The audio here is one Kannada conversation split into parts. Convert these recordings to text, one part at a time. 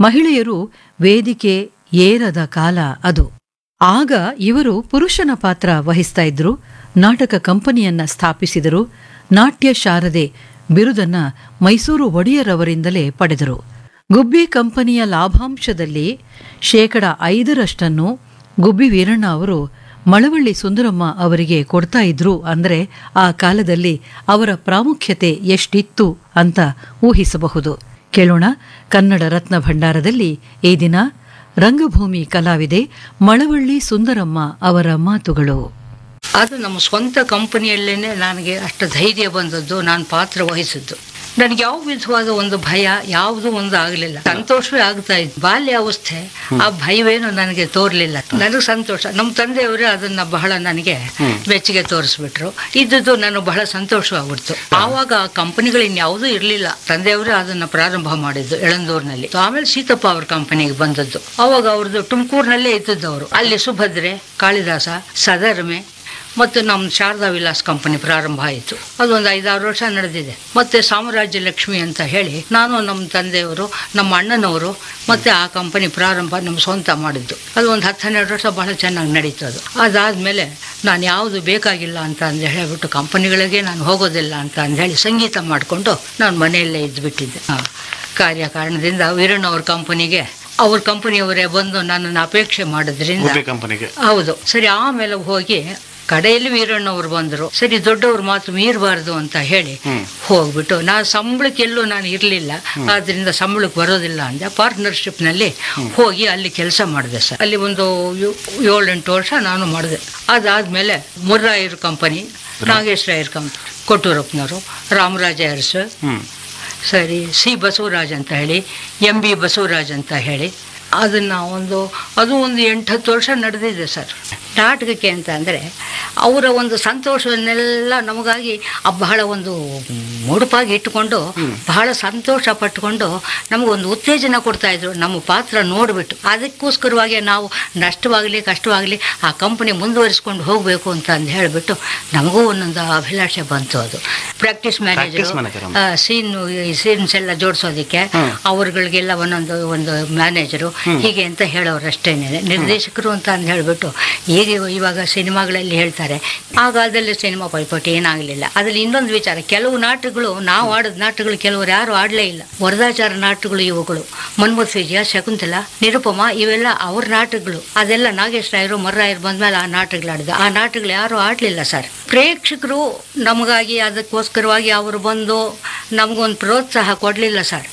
ಮಹಿಳೆಯರು ವೇದಿಕೆ ಏರದ ಕಾಲ ಅದು ಆಗ ಇವರು ಪುರುಷನ ಪಾತ್ರ ವಹಿಸ್ತಾ ಇದ್ರು ನಾಟಕ ಕಂಪನಿಯನ್ನ ಸ್ಥಾಪಿಸಿದರು ನಾಟ್ಯ ಶಾರದೆ ಬಿರುದನ್ನ ಮೈಸೂರು ಒಡೆಯರವರಿಂದಲೇ ಪಡೆದರು ಗುಬ್ಬಿ ಕಂಪನಿಯ ಲಾಭಾಂಶದಲ್ಲಿ ಶೇಕಡ ಐದರಷ್ಟನ್ನು ಗುಬ್ಬಿ ವೀರಣ್ಣ ಅವರು ಮಳವಳ್ಳಿ ಸುಂದರಮ್ಮ ಅವರಿಗೆ ಕೊಡ್ತಾ ಇದ್ರು ಅಂದ್ರೆ ಆ ಕಾಲದಲ್ಲಿ ಅವರ ಪ್ರಾಮುಖ್ಯತೆ ಎಷ್ಟಿತ್ತು ಅಂತ ಊಹಿಸಬಹುದು ಕೇಳೋಣ ಕನ್ನಡ ರತ್ನ ಭಂಡಾರದಲ್ಲಿ ಈ ದಿನ ರಂಗಭೂಮಿ ಕಲಾವಿದೆ ಮಳವಳ್ಳಿ ಸುಂದರಮ್ಮ ಅವರ ಮಾತುಗಳು ಅದು ನಮ್ಮ ಸ್ವಂತ ಕಂಪನಿಯಲ್ಲೇನೆ ನನಗೆ ಅಷ್ಟು ಧೈರ್ಯ ಬಂದದ್ದು ನಾನು ಪಾತ್ರ ವಹಿಸಿದ್ದು ನನಗೆ ಯಾವ ವಿಧವಾದ ಒಂದು ಭಯ ಯಾವುದೂ ಒಂದು ಆಗಲಿಲ್ಲ ಸಂತೋಷವೇ ಆಗ್ತಾ ಇತ್ತು ಬಾಲ್ಯಾವಸ್ಥೆ ಆ ಭಯವೇನು ನನಗೆ ತೋರ್ಲಿಲ್ಲ ನನಗೆ ಸಂತೋಷ ನಮ್ಮ ತಂದೆಯವರೇ ಅದನ್ನ ಬಹಳ ನನಗೆ ಮೆಚ್ಚುಗೆ ತೋರಿಸ್ಬಿಟ್ರು ಇದ್ದದ್ದು ನನಗೆ ಬಹಳ ಸಂತೋಷವಾಗ್ಬಿಡ್ತು ಆವಾಗ ಆ ಕಂಪನಿಗಳು ಇನ್ಯಾವುದೂ ಇರಲಿಲ್ಲ ತಂದೆಯವರೇ ಅದನ್ನ ಪ್ರಾರಂಭ ಮಾಡಿದ್ದು ಎಳಂದೂರಿನಲ್ಲಿ ಆಮೇಲೆ ಸೀತಪ್ಪ ಅವ್ರ ಕಂಪನಿಗೆ ಬಂದದ್ದು ಅವಾಗ ಅವ್ರದ್ದು ತುಮಕೂರಿನಲ್ಲೇ ಇದ್ದದ್ದು ಅವರು ಅಲ್ಲಿ ಸುಭದ್ರೆ ಕಾಳಿದಾಸ ಸದರ್ಮೆ ಮತ್ತು ನಮ್ಮ ಶಾರದಾ ವಿಲಾಸ್ ಕಂಪನಿ ಪ್ರಾರಂಭ ಆಯಿತು ಅದೊಂದು ಐದಾರು ವರ್ಷ ನಡೆದಿದೆ ಮತ್ತೆ ಸಾಮ್ರಾಜ್ಯ ಲಕ್ಷ್ಮಿ ಅಂತ ಹೇಳಿ ನಾನು ನಮ್ಮ ತಂದೆಯವರು ನಮ್ಮ ಅಣ್ಣನವರು ಮತ್ತೆ ಆ ಕಂಪನಿ ಪ್ರಾರಂಭ ನಮ್ಮ ಸ್ವಂತ ಮಾಡಿದ್ದು ಅದು ಒಂದು ಹತ್ತು ಹನ್ನೆರಡು ವರ್ಷ ಬಹಳ ಚೆನ್ನಾಗಿ ನಡೀತು ಅದು ಅದಾದಮೇಲೆ ನಾನು ಯಾವುದು ಬೇಕಾಗಿಲ್ಲ ಅಂತ ಅಂದು ಹೇಳಿಬಿಟ್ಟು ಕಂಪನಿಗಳಿಗೆ ನಾನು ಹೋಗೋದಿಲ್ಲ ಅಂತ ಅಂದು ಹೇಳಿ ಸಂಗೀತ ಮಾಡಿಕೊಂಡು ನಾನು ಮನೆಯಲ್ಲೇ ಇದ್ದುಬಿಟ್ಟಿದ್ದೆ ಆ, ಕಾರ್ಯಕಾರಣದಿಂದ ವೀರಣ್ಣವ್ರ ಕಂಪನಿಗೆ ಅವ್ರ ಕಂಪನಿಯವರೇ ಬಂದು ನನ್ನನ್ನು ಅಪೇಕ್ಷೆ ಮಾಡೋದ್ರಿಂದ ಗುಬ್ಬಿ ಕಂಪನಿಗೆ ಹೌದು ಸರಿ ಆಮೇಲೆ ಹೋಗಿ ಕಡೆಯಲ್ಲಿ ವೀರಣ್ಣವ್ರು ಬಂದರು ಸರಿ ದೊಡ್ಡವ್ರ ಮಾತು ಮೀರಬಾರ್ದು ಅಂತ ಹೇಳಿ ಹೋಗ್ಬಿಟ್ಟು ನಾ ಸಂಬಳಕ್ಕೆ ಎಲ್ಲೂ ನಾನು ಇರಲಿಲ್ಲ ಆದ್ರಿಂದ ಸಂಬಳಕ್ಕೆ ಬರೋದಿಲ್ಲ ಅಂದೆ ಪಾರ್ಟ್ನರ್ಶಿಪ್ನಲ್ಲಿ ಹೋಗಿ ಅಲ್ಲಿ ಕೆಲಸ ಮಾಡಿದೆ ಸರ್ ಅಲ್ಲಿ ಒಂದು ಯೋ- ಏಳೆಂಟು ವರ್ಷ ನಾನು ಮಾಡಿದೆ ಅದಾದ್ಮೇಲೆ ಮುರ್ರಾಯರ್ ಕಂಪನಿ ನಾಗೇಶ್ ರಾಯರ್ ಕಂಪನಿ ಕೊಟ್ಟೂರಪ್ಪನವರು ರಾಮರಾಜ ಅರಸು ಹ್ಮ್ ಸರಿ ಸಿ ಬಸವರಾಜ್ ಅಂತ ಹೇಳಿ ಎಂ ಬಿ ಬಸವರಾಜ್ ಅಂತ ಹೇಳಿ ಅದನ್ನು ಒಂದು ಅದು ಒಂದು ಎಂಟು ಹತ್ತು ವರ್ಷ ನಡೆದಿದೆ ಸರ್ ನಾಟಕಕ್ಕೆ ಅಂತ ಅಂದರೆ ಅವರ ಒಂದು ಸಂತೋಷವನ್ನೆಲ್ಲ ನಮಗಾಗಿ ಆ ಬಹಳ ಒಂದು ಮುಡುಪಾಗಿ ಇಟ್ಟುಕೊಂಡು ಬಹಳ ಸಂತೋಷ ಪಟ್ಟುಕೊಂಡು ನಮಗೊಂದು ಉತ್ತೇಜನ ಕೊಡ್ತಾಯಿದ್ರು ನಮ್ಮ ಪಾತ್ರ ನೋಡಿಬಿಟ್ಟು ಅದಕ್ಕೋಸ್ಕರವಾಗಿ ನಾವು ನಷ್ಟವಾಗಲಿ ಕಷ್ಟವಾಗಲಿ ಆ ಕಂಪನಿ ಮುಂದುವರಿಸ್ಕೊಂಡು ಹೋಗಬೇಕು ಅಂತ ಅಂದು ಹೇಳಿಬಿಟ್ಟು ನಮಗೂ ಒಂದೊಂದು ಅಭಿಲಾಷೆ ಬಂತು ಅದು ಪ್ರಾಕ್ಟೀಸ್ Practice manager ಮ್ಯಾನೇಜರು ಅಮ್ಮ. ಸೀನ್ ಸೀನ್ಸ್ ಎಲ್ಲ ಜೋಡಿಸೋದಕ್ಕೆ ಅವ್ರಗಳಿಗೆಲ್ಲ ಒಂದೊಂದು ಒಂದು ಮ್ಯಾನೇಜರು ಹೀಗೆ ಅಂತ ಹೇಳೋರು ಅಷ್ಟೇನೆ ನಿರ್ದೇಶಕರು ಅಂತ ಅಂದು ಹೇಳಿಬಿಟ್ಟು ಈಗ ಇವಾಗ ಸಿನಿಮಾಗಳಲ್ಲಿ ಹೇಳ್ತಾರೆ ಆ ಕಾಲದಲ್ಲಿ ಸಿನಿಮಾ ಪೈಪೋಟಿ ಏನಾಗಲಿಲ್ಲ ಅದ್ರಲ್ಲಿ ಇನ್ನೊಂದು ವಿಚಾರ ಕೆಲವು ನಾಟಕಗಳು ನಾವು ಆಡಿದ ನಾಟಕಗಳು ಕೆಲವರು ಯಾರು ಆಡಲೇ ಇಲ್ಲ ವರದಾಚಾರ ನಾಟಕಗಳು ಇವುಗಳು ಮನ್ಮಥ್ ವಿಜಯ ಶಕುಂತಲ ನಿರುಪಮ ಇವೆಲ್ಲ ಅವ್ರ ನಾಟಕಗಳು ಅದೆಲ್ಲ ನಾಗೇಶ್ ರಾಯರು ಮರ್ರಾಯರು ಬಂದ್ಮೇಲೆ ಆ ನಾಟಕಗಳು ಆಡಿದ ಆ ನಾಟಕಗಳು ಯಾರು ಆಡಲಿಲ್ಲ ಸರ್ ಪ್ರೇಕ್ಷಕರು ನಮಗಾಗಿ ಅದಕ್ಕೋಸ್ಕರವಾಗಿ ಅವರು ಬಂದು ನಮಗೊಂದು ಪ್ರೋತ್ಸಾಹ ಕೊಡಲಿಲ್ಲ ಸರ್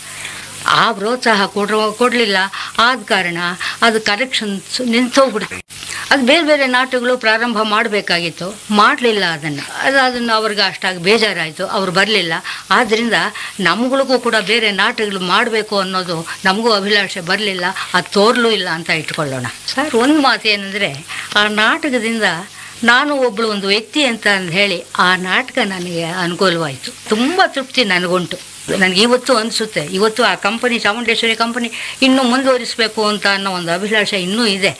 ಆ ಪ್ರೋತ್ಸಾಹ ಕೊಡ್ರೋ ಕೊಡಲಿಲ್ಲ ಆದ ಕಾರಣ ಅದು ಕರೆಕ್ಷನ್ಸ್ ನಿಂತೋಗ್ಬಿಡ್ತು ಅದು ಬೇರೆ ಬೇರೆ ನಾಟಕಗಳು ಪ್ರಾರಂಭ ಮಾಡಬೇಕಾಗಿತ್ತು ಮಾಡಲಿಲ್ಲ ಅದನ್ನು ಅದು ಅದನ್ನು ಅವ್ರಿಗೆ ಅಷ್ಟಾಗಿ ಬೇಜಾರಾಯಿತು ಅವ್ರು ಬರಲಿಲ್ಲ ಆದ್ದರಿಂದ ನಮ್ಗಳಿಗೂ ಕೂಡ ಬೇರೆ ನಾಟಕಗಳು ಮಾಡಬೇಕು ಅನ್ನೋದು ನಮಗೂ ಅಭಿಲಾಷೆ ಬರಲಿಲ್ಲ ಅದು ತೋರ್ಲೂ ಇಲ್ಲ ಅಂತ ಇಟ್ಕೊಳ್ಳೋಣ ಸರ್ ಒಂದು ಮಾತು ಏನಂದರೆ ಆ ನಾಟಕದಿಂದ ನಾನು ಒಬ್ಬಳು ಒಂದು ವ್ಯಕ್ತಿ ಅಂತ ಅಂದ್ ಹೇಳಿ ಆ ನಾಟಕ ನನಗೆ ಅನುಕೂಲವಾಯಿತು ತುಂಬ ತೃಪ್ತಿ ನನಗುಂಟು ನನಗೆ ಇವತ್ತು ಅನಿಸುತ್ತೆ ಇವತ್ತು ಆ ಕಂಪನಿ ಚಾಮುಂಡೇಶ್ವರಿ ಕಂಪನಿ ಇನ್ನೂ ಮುಂದುವರಿಸಬೇಕು ಅಂತ ಅನ್ನೋ ಒಂದು ಅಭಿಲಾಷೆ ಇನ್ನೂ ಇದೆ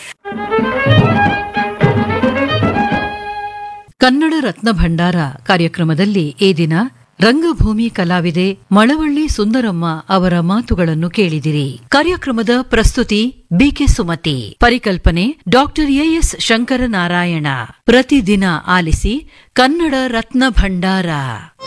ಕನ್ನಡ ರತ್ನ ಭಂಡಾರ ಕಾರ್ಯಕ್ರಮದಲ್ಲಿ ಈ ದಿನ ರಂಗಭೂಮಿ ಕಲಾವಿದೆ ಮಳವಳ್ಳಿ ಸುಂದರಮ್ಮ ಅವರ ಮಾತುಗಳನ್ನು ಕೇಳಿದಿರಿ ಕಾರ್ಯಕ್ರಮದ ಪ್ರಸ್ತುತಿ ಬಿಕೆ ಸುಮತಿ ಪರಿಕಲ್ಪನೆ ಡಾಕ್ಟರ್ ಎಎಸ್ ಶಂಕರನಾರಾಯಣ ಪ್ರತಿದಿನ ಆಲಿಸಿ ಕನ್ನಡ ರತ್ನ ಭಂಡಾರ